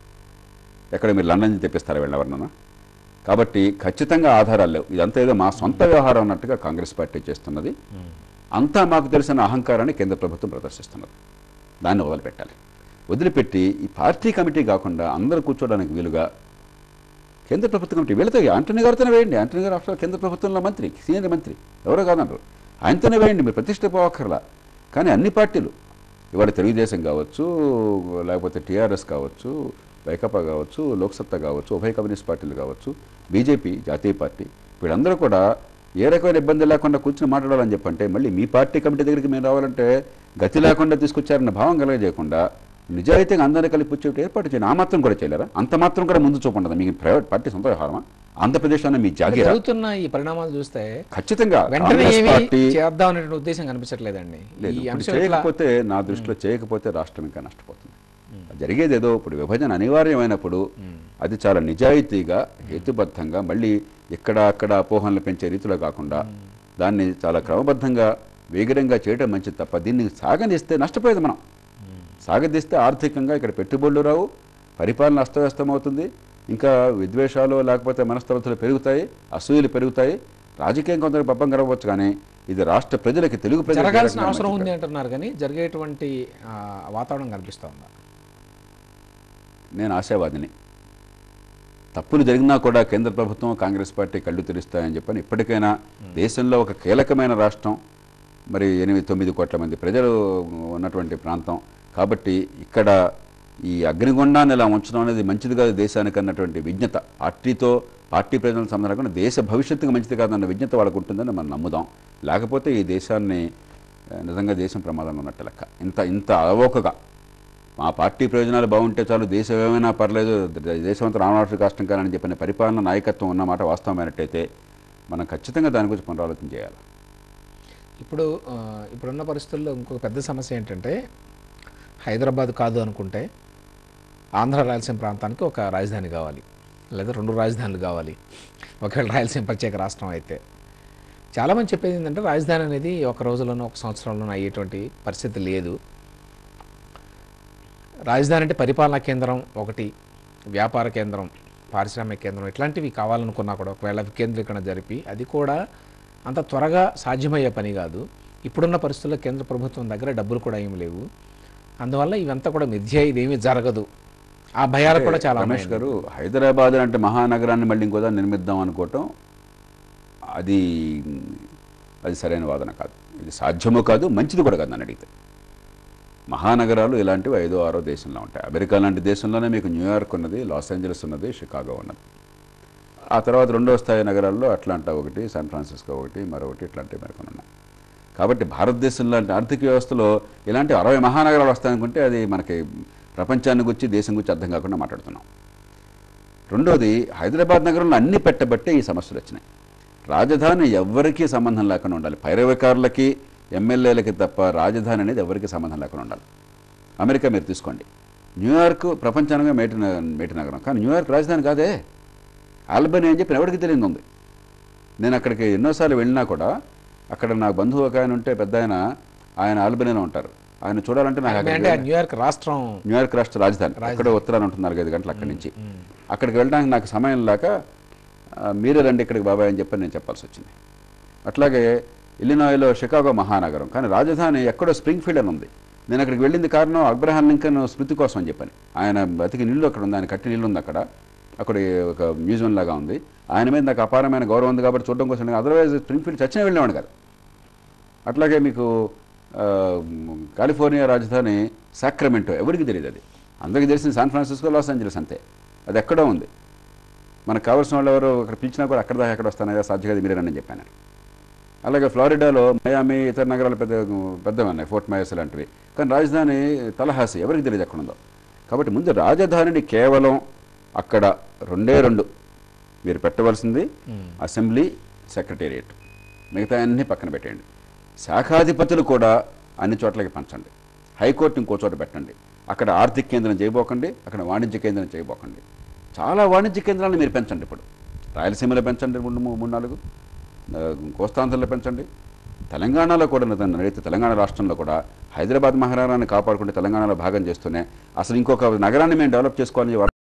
ఎక్కడ మీరు లండన్ నుంచి తెప్పిస్తారా వీళ్ళు ఎవరినన్నా కాబట్టి ఖచ్చితంగా ఆధారాలు లేవు ఇదంతా ఏదో మా సొంత వ్యవహారం అన్నట్టుగా కాంగ్రెస్ పార్టీ చేస్తున్నది అంతా మాకు తెలిసిన అహంకారాన్ని కేంద్ర ప్రభుత్వం ప్రదర్శిస్తున్నది దాన్ని వదిలిపెట్టాలి వదిలిపెట్టి ఈ పార్టీ కమిటీ కాకుండా అందరూ కూర్చోవడానికి వీలుగా కేంద్ర ప్రభుత్వ కమిటీ వీళ్ళతో ఆంటనీ గారితోనే వేయండి ఆంటనీ గారు ఆఫ్టర్ కేంద్ర ప్రభుత్వంలో మంత్రి సీనియర్ మంత్రి ఎవరో కాదన్నారు ఆయనతోనే వేయండి మీరు ప్రతిష్ట పోవక్కర్లా కానీ అన్ని పార్టీలు ఇవాళ తెలుగుదేశం కావచ్చు లేకపోతే టీఆర్ఎస్ కావచ్చు వైకాపా కావచ్చు లోక్సత్తా కావచ్చు ఉభయ కమ్యూనిస్ట్ పార్టీలు కావచ్చు బీజేపీ జాతీయ పార్టీ వీళ్ళందరూ కూడా ఏ రకమైన ఇబ్బంది లేకుండా కూర్చుని మాట్లాడాలని చెప్పంటే మళ్ళీ మీ పార్టీ కమిటీ దగ్గరికి మేము రావాలంటే గతి లేకుండా తీసుకొచ్చారన్న భావం కలగజేయకుండా నిజాయితీగా అందరినీ కలిపి వచ్చేటి ఏర్పాటు చేయండి ఆ మాత్రం కూడా చేయలేరా అంత మాత్రం కూడా ముందు చూపండి మీకు ప్రైవేట్ పార్టీ సొంత వ్యవహారమా ఆంధ్రప్రదేశ్లోనే మీ జాగీరా జరుగుతున్న ఈ పరిణామాలు చూస్తే ఖచ్చితంగా వెంటనే కాంగ్రెస్ ఏమి పార్టీ చేద్దాం అనే ఉద్దేశం కనిపించట్లేదండి లేదు ఈ ఇప్పుడు అంశం ఇట్లా చేయకపోతే నా దృష్టిలో చేయకపోతే రాష్ట్రం ఇంకా నష్టపోతుంది జరిగేది ఏదో ఇప్పుడు విభజన అనివార్యమైనప్పుడు అది చాలా నిజాయితీగా హేతుబద్ధంగా మళ్ళీ ఇక్కడ అక్కడ అపోహనలు పెంచే రీతిలో కాకుండా దాన్ని చాలా క్రమబద్ధంగా వేగరంగా చేయడం మంచిది తప్ప దీన్ని సాగనిస్తే నష్టపోయేది మనం సాగదీస్తే ఆర్థికంగా ఇక్కడ పెట్టుబడులు రావు పరిపాలన అస్తవ్యస్తమవుతుంది ఇంకా విద్వేషాలు లేకపోతే మనస్తత్వాలు పెరుగుతాయి అసూయలు పెరుగుతాయి రాజకీయం కొంత పబ్బం గడవచ్చు కానీ ఇది రాష్ట్ర ప్రజలకి తెలుగు ప్రజలకు జరగాల్సిన ఏ రకంగా అవసరం మంచిది ఉంది అంటున్నారు కానీ జరిగేటువంటి ఆ, వాతావరణం కనిపిస్తోందా నేను ఆశావాదిని తప్పులు జరిగినా కూడా కేంద్ర ప్రభుత్వం కాంగ్రెస్ పార్టీ కళ్ళు తెరుస్తాయని చెప్పని ఇప్పటికైనా దేశంలో ఒక కీలకమైన రాష్ట్రం మరి ఎనిమిది తొమ్మిది కోట్ల మంది ప్రజలు ఉన్నటువంటి ప్రాంతం కాబట్టి ఇక్కడ ఈ అగ్నిగుండాన్ని ఇలా ఉంచడం అనేది మంచిది కాదు దేశానికి అన్నటువంటి విజ్ఞత పార్టీతో పార్టీ ప్రజల సంబంధం లేకుండా దేశ భవిష్యత్తుకు మంచిది కాదన్న విజ్ఞత వాళ్ళకు ఉంటుందని మనం నమ్ముదాం లేకపోతే ఈ దేశాన్ని ఆ, నిజంగా దేశం ప్రమాదంలో ఉన్నట్టు లెక్క ఇంత ఇంత అలవోకగా మా పార్టీ ప్రయోజనాలు బాగుంటే చాలు దేశం ఏమైనా పర్లేదు ద- దేశమంతా రామరాష్ట్ర రాష్ట్రం కాదని చెప్పిన పరిపాలన నాయకత్వం ఉన్నమాట వాస్తవమైనట్టయితే మనం ఖచ్చితంగా దాని గురించి పునరాలోచన చేయాలి ఇప్పుడు ఆ, ఇప్పుడున్న పరిస్థితుల్లో ఇంకొక పెద్ద సమస్య ఏంటంటే హైదరాబాద్ కాదు అనుకుంటే ఆంధ్ర రాయలసీమ ప్రాంతానికి ఒక రాజధాని కావాలి లేదా రెండు రాజధానులు కావాలి ఒకవేళ రాయలసీమ ప్రత్యేక రాష్ట్రం అయితే చాలామంది చెప్పేది ఏంటంటే రాజధాని అనేది ఒక రోజులోనో ఒక సంవత్సరంలోనో అయ్యేటువంటి పరిస్థితి లేదు రాజధాని అంటే పరిపాలనా కేంద్రం ఒకటి వ్యాపార కేంద్రం పారిశ్రామిక కేంద్రం ఇట్లాంటివి కావాలనుకున్నా కూడా ఒకవేళ వికేంద్రీకరణ జరిపి అది కూడా అంత త్వరగా సాధ్యమయ్యే పని కాదు ఇప్పుడున్న పరిస్థితుల్లో కేంద్ర ప్రభుత్వం దగ్గర డబ్బులు కూడా ఏమి లేవు అందువల్ల ఇవంతా కూడా మిథ్య ఇదేమీ జరగదు ఆ భయాలు కూడా చాలా రమేష్ ఉన్నాయి గారు హైదరాబాద్ అంటే మహానగరాన్ని మళ్ళీ ఇంకోదా నిర్మిద్దాం అనుకోవటం అది అది సరైన వాదన కాదు ఇది సాధ్యమో కాదు మంచిది కూడా కాదు నన్ను అడిగితే మహానగరాలు ఇలాంటివి ఐదో ఆరో దేశంలో ఉంటాయి అమెరికా లాంటి దేశంలోనే మీకు న్యూయార్క్ ఉన్నది లాస్ ఏంజలస్ ఉన్నది షికాగో ఉన్నది ఆ తర్వాత రెండో స్థాయి నగరాల్లో అట్లాంటా ఒకటి శాన్ ఫ్రాన్సిస్కో ఒకటి మరొకటి ఇట్లాంటివి మరికొన్ని ఉన్నాయి కాబట్టి భారతదేశం లాంటి ఆర్థిక వ్యవస్థలో ఇలాంటి అరవై మహానగరాలు వస్తాయనుకుంటే అది మనకి ప్రపంచాన్ని గురించి దేశం గురించి అర్థం కాకుండా మాట్లాడుతున్నాం రెండోది హైదరాబాద్ నగరంలో అన్ని పెట్టబట్టే ఈ సమస్యలు వచ్చినాయి రాజధాని ఎవ్వరికీ సంబంధం లేకుండా ఉండాలి పైరవికారులకి ఎమ్మెల్యేలకి తప్ప రాజధాని అనేది ఎవరికీ సంబంధం లేకుండా ఉండాలి అమెరికా మీరు తీసుకోండి న్యూయార్క్ ప్రపంచానికి మేటి న- మేటి నగరం కానీ న్యూయార్క్ రాజధాని కాదే ఆల్బనీ అని చెప్పి ఎవరికి తెలియదు ఉంది నేను అక్కడికి ఎన్నోసార్లు వెళ్ళినా కూడా అక్కడ నా బంధువు ఒక ఆయన ఉంటే పెద్ద ఆయన ఆయన ఆల్బనీలో ఉంటారు ఆయన చూడాలంటే నాకు అక్కడికి అంటే ఆ వెళ్ళి- న్యూయార్క్ రాష్ట్రం న్యూయార్క్ రాష్ట్ర రాజధాని అక్కడ ఉత్తరాన ఉంటుంది నాలుగైదు గంటలు అక్కడి నుంచి అక్కడికి వెళ్ళడానికి నాకు సమయం లేక ఆ, మీరే రండి ఇక్కడికి బాబాయ్ అని చెప్పి నేను చెప్పాల్సి వచ్చింది అట్లాగే ఇల్లినాయ్లో షికాగో మహానగరం కానీ రాజధాని ఎక్కడో స్ప్రింగ్ ఫీల్డ్ అని ఉంది నేను అక్కడికి వెళ్ళింది కారణం అబ్రహాం లింకన్ స్మృతి కోసం అని చెప్పని ఆయన బతికి నీళ్ళు అక్కడ ఉంది ఆయన కట్టి నీళ్ళు ఉంది అక్కడ అక్కడ ఒక మ్యూజియం లాగా ఉంది ఆయన మీద నాకు అపారమైన గౌరవం ఉంది కాబట్టి చూడడం కోసం అదర్వైజ్ స్ప్రింగ్ ఫీల్డ్ చచ్చిన వెళ్ళేవాడు కాదు అట్లాగే మీకు ఆ, కాలిఫోర్నియా రాజధాని సాక్రమెంటో ఎవరికి తెలియదు అది అందరికీ తెలిసింది శాన్ ఫ్రాన్సిస్కో లాస్ ఏంజలస్ అంతే అది ఎక్కడో ఉంది మనకు కావాల్సిన వాళ్ళు ఎవరు అక్కడ పిలిచినా కూడా అక్కడ దాకా ఎక్కడ వస్తానో సాధ్యం కాదు మీరే రండి అని చెప్పాను అలాగే ఫ్లారిడాలో మయామి ఇతర నగరాలు పెద్ద పెద్దవి ఉన్నాయి ఫోర్ట్ మైర్స్ లాంటివి కానీ రాజధాని తలహాసి ఎవరికి తెలియదు ఎక్కడ ఉందో కాబట్టి ముందు రాజధానిని కేవలం అక్కడ రెండే రెండు మీరు పెట్టవలసింది అసెంబ్లీ సెక్రటేరియట్ మిగతా అన్ని పక్కన పెట్టేయండి శాఖాధిపతులు కూడా అన్ని చోట్లకి పంచండి హైకోర్టు ఇంకో చోట పెట్టండి అక్కడ ఆర్థిక కేంద్రం చేయబోకండి అక్కడ వాణిజ్య కేంద్రం చేయబోకండి చాలా వాణిజ్య కేంద్రాలను మీరు పెంచండి ఇప్పుడు రాయలసీమలో పెంచండి మూడు మూ- మూడు నాలుగు ఆ, కోస్తాంధ్రలో పెంచండి తెలంగాణలో కూడా నన్ను అడిగితే తెలంగాణ రాష్ట్రంలో కూడా హైదరాబాద్ మహానగరాన్ని కాపాడుకుంటే తెలంగాణలో భాగం చేస్తూనే అసలు ఇంకొక నగరాన్ని మేము డెవలప్ చేసుకోవాలని